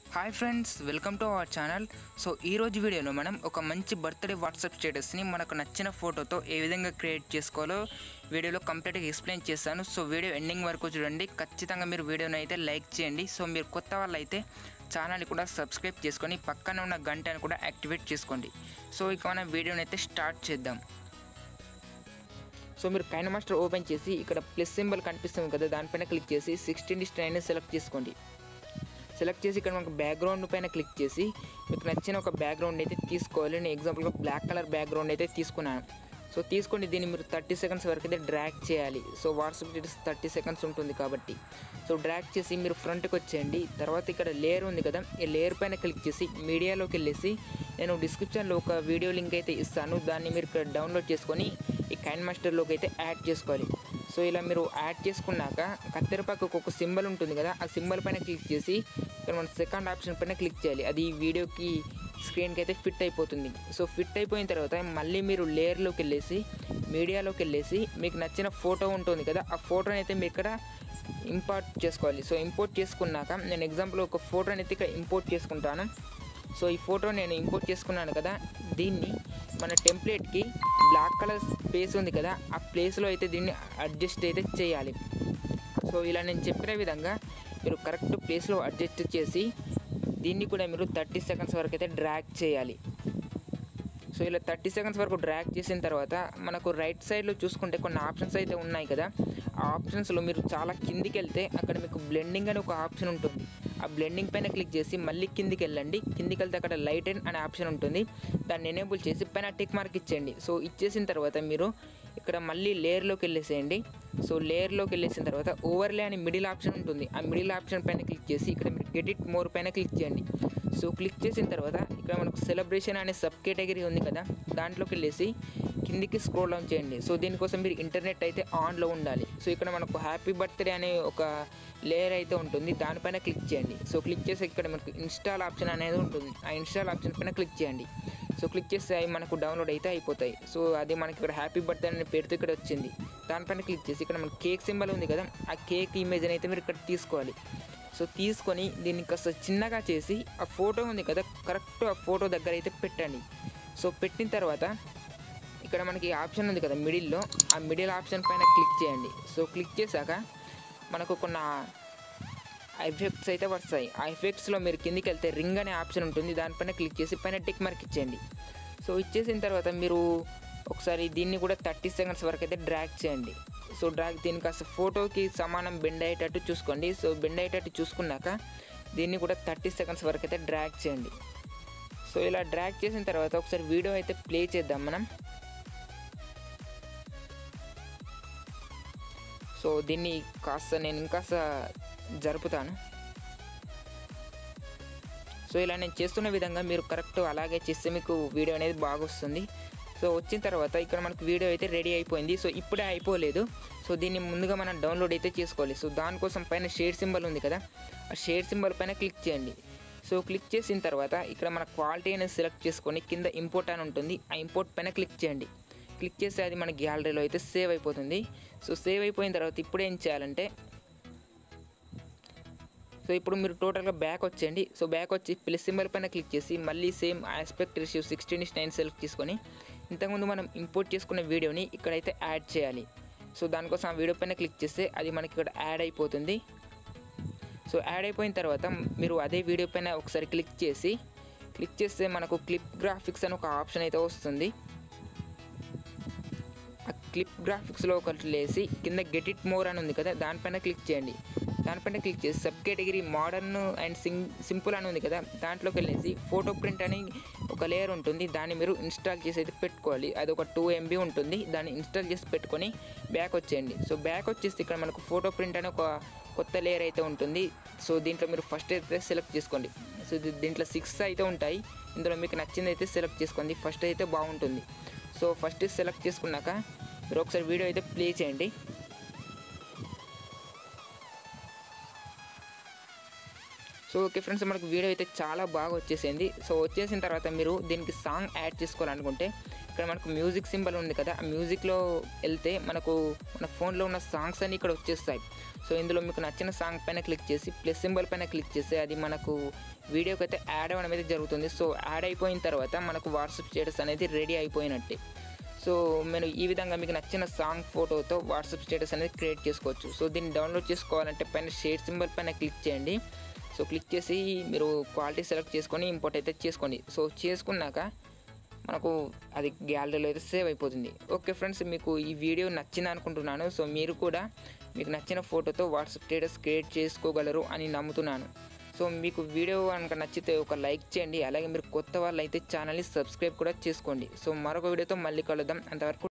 hi friends welcome to our channel so ఈ రోజు వీడియోలో మనం ఒక మంచి బర్త్డే వాట్సాప్ స్టేటస్ని మనకు నచ్చిన ఫోటోతో ఏ విధంగా క్రియేట్ చేసుకోవాలో వీడియోలో కంప్లీట్గా ఎక్స్ప్లెయిన్ చేస్తాను సో వీడియో ఎండింగ్ వరకు చూడండి ఖచ్చితంగా మీరు వీడియోని అయితే లైక్ చేయండి సో మీరు కొత్త వాళ్ళు అయితే ఛానల్ని కూడా సబ్స్క్రైబ్ చేసుకొని పక్కన ఉన్న గంటను కూడా యాక్టివేట్ చేసుకోండి సో ఇక మనం వీడియోని అయితే స్టార్ట్ చేద్దాం సో మీరు కైన్ మాస్టర్ ఓపెన్ చేసి ఇక్కడ ప్లస్ సింబల్ కనిపిస్తుంది కదా దానిపైన క్లిక్ చేసి సిక్స్టీన్ డిస్ట్ నైన్ సెలెక్ట్ చేసుకోండి సెలెక్ట్ చేసి ఇక్కడ మనకు బ్యాక్గ్రౌండ్ పైన క్లిక్ చేసి మీకు నచ్చిన ఒక బ్యాక్గ్రౌండ్ అయితే తీసుకోవాలి నేను ఎగ్జాంపుల్గా బ్లాక్ కలర్ బ్యాక్గ్రౌండ్ అయితే తీసుకున్నాను సో తీసుకోండి దీన్ని మీరు థర్టీ సెకండ్స్ వరకు అయితే డ్రాగ్ చేయాలి so WhatsApp details thirty seconds ఉంటుంది కాబట్టి సో డ్రాగ్ చేసి మీరు ఫ్రంట్కి వచ్చేయండి తర్వాత ఇక్కడ లేయర్ ఉంది కదా ఈ లేయర్ పైన క్లిక్ చేసి మీడియాలోకి వెళ్ళేసి నేను డిస్క్రిప్షన్లో ఒక వీడియో లింక్ అయితే ఇస్తాను దాన్ని మీరు ఇక్కడ డౌన్లోడ్ చేసుకొని ఈ కైన్ మాస్టర్లోకి అయితే యాడ్ చేసుకోవాలి సో ఇలా మీరు యాడ్ చేసుకున్నాక కత్తెర పక్కకు ఒక సింబల్ ఉంటుంది కదా ఆ సింబల్ పైన క్లిక్ చేసి ఇక్కడ మన సెకండ్ ఆప్షన్ పైన క్లిక్ చేయాలి అది ఈ వీడియోకి స్క్రీన్కి అయితే ఫిట్ అయిపోతుంది సో ఫిట్ అయిపోయిన తర్వాత మళ్ళీ మీరు లేయర్లోకి వెళ్ళేసి మీడియాలోకి వెళ్ళేసి మీకు నచ్చిన ఫోటో ఉంటుంది కదా ఆ ఫోటోని అయితే మీరు ఇక్కడ ఇంపోర్ట్ చేసుకోవాలి సో ఇంపోర్ట్ చేసుకున్నాక నేను ఎగ్జాంపుల్ ఒక ఫోటోని అయితే ఇక్కడ ఇంపోర్ట్ చేసుకుంటాను సో ఈ ఫోటో నేను ఇంపోర్ట్ చేసుకున్నాను కదా దీన్ని మన టెంప్లెట్కి బ్లాక్ కలర్ స్పేస్ ఉంది కదా ఆ ప్లేస్లో అయితే దీన్ని అడ్జస్ట్ అయితే చేయాలి సో ఇలా నేను చెప్పిన విధంగా మీరు కరెక్ట్ ప్లేస్లో అడ్జస్ట్ చేసి దీన్ని కూడా మీరు థర్టీ సెకండ్స్ వరకు అయితే డ్రాగ్ చేయాలి సో ఇలా థర్టీ సెకండ్స్ వరకు డ్రాగ్ చేసిన తర్వాత మనకు రైట్ సైడ్లో చూసుకుంటే కొన్ని ఆప్షన్స్ అయితే ఉన్నాయి కదా ఆ ఆప్షన్స్లో మీరు చాలా కిందికి వెళ్తే అక్కడ మీకు బ్లెండింగ్ అని ఒక ఆప్షన్ ఉంటుంది ఆ బ్లెండింగ్ పైన క్లిక్ చేసి మళ్ళీ కిందికి వెళ్ళండి కిందికి వెళ్తే అక్కడ లైట్ అండ్ అనే ఆప్షన్ ఉంటుంది దాన్ని ఎనేబుల్ చేసి పైన టిక్ మార్క్ ఇచ్చేయండి సో ఇచ్చేసిన తర్వాత మీరు ఇక్కడ మళ్ళీ లేయర్లోకి వెళ్ళేసేయండి సో లేయర్లోకి వెళ్ళేసిన తర్వాత ఓవర్లే అని మిడిల్ ఆప్షన్ ఉంటుంది ఆ మిడిల్ ఆప్షన్ పైన క్లిక్ చేసి ఇక్కడ మీరు ఎడిట్ మోర్ పైన క్లిక్ చేయండి సో క్లిక్ చేసిన తర్వాత ఇక్కడ మనకు సెలబ్రేషన్ అనే సబ్ కేటగిరీ ఉంది కదా దాంట్లోకి వెళ్ళేసి కిందికి స్క్రోల్ డౌన్ చేయండి సో దీనికోసం మీరు ఇంటర్నెట్ అయితే ఆన్లో ఉండాలి సో ఇక్కడ మనకు హ్యాపీ బర్త్డే అనే ఒక లేయర్ అయితే ఉంటుంది దానిపైన క్లిక్ చేయండి సో క్లిక్ చేసి ఇక్కడ మనకు ఇన్స్టాల్ ఆప్షన్ అనేది ఉంటుంది ఆ ఇన్స్టాల్ ఆప్షన్ పైన క్లిక్ చేయండి సో క్లిక్ చేస్తే అవి మనకు డౌన్లోడ్ అయితే అయిపోతాయి సో అది మనకి ఇక్కడ హ్యాపీ బర్త్డే అనే పేరుతో ఇక్కడ వచ్చింది దానిపైన క్లిక్ చేసి ఇక్కడ మనకి కేక్ సింబల్ ఉంది కదా ఆ కేక్ ఇమేజ్ అయితే మీరు ఇక్కడ తీసుకోవాలి సో తీసుకొని దీన్ని కాస్త చిన్నగా చేసి ఆ ఫోటో ఉంది కదా కరెక్ట్ ఆ ఫోటో దగ్గర అయితే పెట్టండి సో పెట్టిన తర్వాత ఇక్కడ మనకి ఆప్షన్ ఉంది కదా మిడిల్లో ఆ మిడిల్ ఆప్షన్ పైన క్లిక్ చేయండి సో క్లిక్ చేశాక మనకు కొన్ని ఎఫెక్ట్స్ అయితే వస్తాయి ఆ ఎఫెక్ట్స్లో మీరు కిందికి వెళ్తే రింగ్ అనే ఆప్షన్ ఉంటుంది దానిపైన క్లిక్ చేసి పైన టిక్ మార్క్ ఇచ్చేయండి సో ఇచ్చేసిన తర్వాత మీరు ఒకసారి దీన్ని కూడా థర్టీ సెకండ్స్ వరకు అయితే డ్రాగ్ చేయండి సో డ్రాగ్ దీనికి కాస్త ఫోటోకి సమానం బెండ్ అయ్యేటట్టు చూసుకోండి సో బెండ్ అయ్యేటట్టు చూసుకున్నాక దీన్ని కూడా థర్టీ సెకండ్స్ వరకు అయితే డ్రాగ్ చేయండి సో ఇలా డ్రాగ్ చేసిన తర్వాత ఒకసారి వీడియో అయితే ప్లే చేద్దాం మనం సో దీన్ని కాస్త నేను ఇంకాస్త జరుపుతాను సో ఇలా నేను చేస్తున్న విధంగా మీరు కరెక్ట్ అలాగే చేస్తే మీకు వీడియో అనేది బాగా వస్తుంది సో వచ్చిన తర్వాత ఇక్కడ మనకు వీడియో అయితే రెడీ అయిపోయింది సో ఇప్పుడే అయిపోలేదు సో దీన్ని ముందుగా మనం డౌన్లోడ్ అయితే చేసుకోవాలి సో దానికోసం పైన షేర్ సింబల్ ఉంది కదా ఆ షేర్ సింబల్ పైన క్లిక్ చేయండి సో క్లిక్ చేసిన తర్వాత ఇక్కడ మన క్వాలిటీ అనేది సెలెక్ట్ చేసుకొని కింద ఇంపోర్ట్ అని ఉంటుంది ఆ ఇంపోర్ట్ పైన క్లిక్ చేయండి క్లిక్ చేస్తే అది మన గ్యాలరీలో అయితే సేవ్ అయిపోతుంది సో సేవ్ అయిపోయిన తర్వాత ఇప్పుడు ఏం చేయాలంటే సో ఇప్పుడు మీరు టోటల్గా బ్యాక్ వచ్చేయండి సో బ్యాక్ వచ్చి ప్లస్ సింబల్ పైన క్లిక్ చేసి మళ్ళీ same aspect ratio sixteen nine select చేసుకొని ఇంతకుముందు మనం ఇంపోర్ట్ చేసుకున్న వీడియోని ఇక్కడైతే యాడ్ చేయాలి సో దానికోసం ఆ వీడియో పైన క్లిక్ చేస్తే అది మనకి ఇక్కడ యాడ్ అయిపోతుంది సో యాడ్ అయిపోయిన తర్వాత మీరు అదే వీడియో పైన ఒకసారి క్లిక్ చేసి క్లిక్ చేస్తే మనకు క్లిప్ గ్రాఫిక్స్ అని ఒక ఆప్షన్ అయితే వస్తుంది ఆ క్లిప్ గ్రాఫిక్స్లో ఒకటి లేసి కింద గెట్ ఇట్ మోర్ అని ఉంది కదా దానిపైన క్లిక్ చేయండి దానిపైన క్లిక్ చేసి సబ్ కేటగిరీ మోడర్న్ అండ్ సింగ్ సింపుల్ అని ఉంది కదా దాంట్లోకి వెళ్ళేసి ఫోటో ప్రింట్ అని ఒక లేయర్ ఉంటుంది దాన్ని మీరు ఇన్స్టాల్ చేసి అయితే పెట్టుకోవాలి అది ఒక టూ ఎంబీ ఉంటుంది దాన్ని ఇన్స్టాల్ చేసి పెట్టుకొని బ్యాక్ వచ్చేయండి సో బ్యాక్ వచ్చేసి ఇక్కడ మనకు ఫోటో ప్రింట్ అని ఒక కొత్త లేయర్ అయితే ఉంటుంది సో దీంట్లో మీరు ఫస్ట్ అయితే సెలెక్ట్ చేసుకోండి సో ఇది- దీంట్లో సిక్స్ అయితే ఉంటాయి ఇందులో మీకు నచ్చింది అయితే సెలెక్ట్ చేసుకోండి ఫస్ట్ అయితే బాగుంటుంది సో ఫస్ట్ సెలెక్ట్ చేసుకున్నాక మీరు ఒకసారి వీడియో అయితే ప్లే చేయండి సో ఓకే ఫ్రెండ్స్ మనకు వీడియో అయితే చాలా బాగా వచ్చేసింది సో వచ్చేసిన తర్వాత మీరు దీనికి సాంగ్ యాడ్ చేసుకోవాలనుకుంటే ఇక్కడ మనకు మ్యూజిక్ సింబల్ ఉంది కదా ఆ మ్యూజిక్లో వెళ్తే మనకు మన ఫోన్లో ఉన్న సాంగ్స్ అన్ని ఇక్కడ వచ్చేస్తాయి సో ఇందులో మీకు నచ్చిన సాంగ్ పైన క్లిక్ చేసి ప్లస్ సింబల్ పైన క్లిక్ చేస్తే అది మనకు వీడియోకి అయితే యాడ్ అవ్వడం అయితే జరుగుతుంది సో యాడ్ అయిపోయిన తర్వాత మనకు వాట్సాప్ స్టేటస్ అనేది రెడీ అయిపోయినట్టే సో నేను ఈ విధంగా మీకు నచ్చిన సాంగ్ ఫోటోతో వాట్సాప్ స్టేటస్ అనేది క్రియేట్ చేసుకోవచ్చు సో దీన్ని డౌన్లోడ్ చేసుకోవాలంటే పైన షేర్ సింబల్ పైన క్లిక్ చేయండి సో క్లిక్ చేసి మీరు క్వాలిటీ సెలెక్ట్ చేసుకొని ఇంపోర్ట్ అయితే చేసుకోండి సో చేసుకున్నాక మనకు అది గ్యాలరీలో అయితే సేవ్ అయిపోతుంది ఓకే ఫ్రెండ్స్ మీకు ఈ వీడియో నచ్చింది అనుకుంటున్నాను సో మీరు కూడా మీకు నచ్చిన ఫోటోతో వాట్సాప్ స్టేటస్ క్రియేట్ చేసుకోగలరు అని నమ్ముతున్నాను సో మీకు వీడియో కనుక నచ్చితే ఒక లైక్ చేయండి అలాగే మీరు కొత్త వాళ్ళు అయితే ఛానల్ని సబ్స్క్రైబ్ కూడా చేసుకోండి సో మరొక వీడియోతో మళ్ళీ కలుద్దాం అంతవరకు